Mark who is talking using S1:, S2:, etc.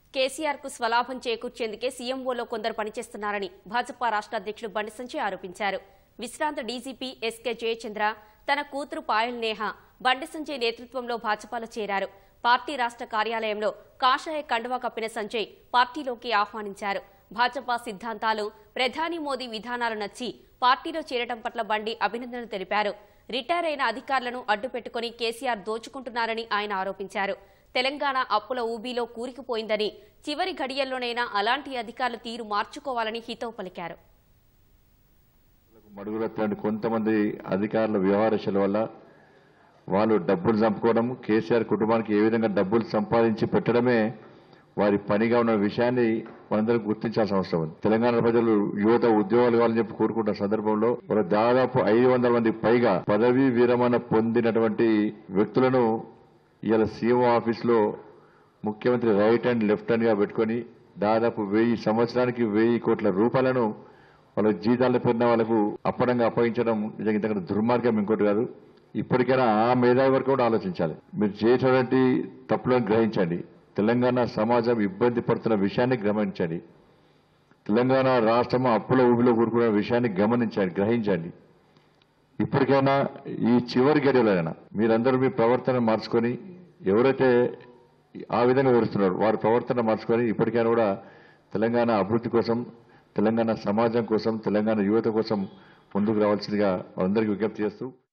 S1: కేసీఆర్ కు స్వలాభం చేకూర్చేందుకే సీఎంఓలో కొందరు పనిచేస్తున్నారని భాజపా రాష్ట్ర అధ్యక్షుడు బండి సంజయ్ ఆరోపించారు విశ్రాంత డీజీపీ ఎస్కే జయచంద్ర తన కూతురు పాయల్ నేహ బండి సంజయ్ నేతృత్వంలో భాజపాలో చేరారు పార్టీ రాష్ట్ర కార్యాలయంలో కాషాయ కండువా కప్పిన సంజయ్ పార్టీలోకి ఆహ్వానించారు భాజపా సిద్ధాంతాలు ప్రధాని మోదీ విధానాలు నచ్చి పార్టీలో చేరడం పట్ల బండి అభినందనలు తెలిపారు రిటైర్ అయిన అధికారులను అడ్డుపెట్టుకుని కేసీఆర్ దోచుకుంటున్నారని ఆయన ఆరోపించారు తెలంగాణ అప్పుల ఊబీలో కూరికిపోయిందని చివరి ఘడియల్లోనైనా అలాంటి అధికారుల తీరు మార్చుకోవాలని హితవు పలికారు
S2: మడుగులటువంటి కొంతమంది అధికారుల వ్యవహారశల వల్ల వాళ్ళు డబ్బులు చంపుకోవడం కేసీఆర్ కుటుంబానికి ఏ విధంగా డబ్బులు సంపాదించి పెట్టడమే వారి పనిగా ఉన్న విషయాన్ని మనందరం గుర్తించాల్సిన అవసరం ఉంది తెలంగాణ ప్రజలు యువత ఉద్యోగాలు కావాలని చెప్పి కోరుకుంటున్న సందర్భంలో ఒక దాదాపు ఐదు వందల మంది పైగా పదవీ విరమణ పొందినటువంటి వ్యక్తులను ఇవాళ సీఎం ఆఫీస్లో ముఖ్యమంత్రి రైట్ హ్యాండ్ లెఫ్ట్ హ్యాండ్ గా పెట్టుకొని దాదాపు వెయ్యి సంవత్సరానికి వెయ్యి కోట్ల రూపాయలను వాళ్ళ జీతాల పెరిగిన వాళ్ళకు అప్పడంగా అప్పగించడం నిజంగా ఇంతకంటే దుర్మార్గం ఇంకోటి కాదు ఇప్పటికైనా ఆ మేధావి వరకు కూడా ఆలోచించాలి మీరు చేసేటువంటి తప్పులను గ్రహించండి తెలంగాణ సమాజం ఇబ్బంది పడుతున్న విషయాన్ని గమనించండి తెలంగాణ రాష్ట్రం అప్పుల ఊబిలో కూరుకున్న విషయాన్ని గమనించండి గ్రహించండి ఇప్పటికైనా ఈ చివరి గడియలైనా మీరందరూ మీ ప్రవర్తన మార్చుకొని ఎవరైతే ఆ విధంగా వివరిస్తున్నారు వారి ప్రవర్తన మార్చుకొని ఇప్పటికైనా కూడా తెలంగాణ అభివృద్ధి కోసం తెలంగాణ సమాజం కోసం తెలంగాణ యువత కోసం ముందుకు రావాల్సిందిగా వారందరికీ విజ్ఞప్తి చేస్తూ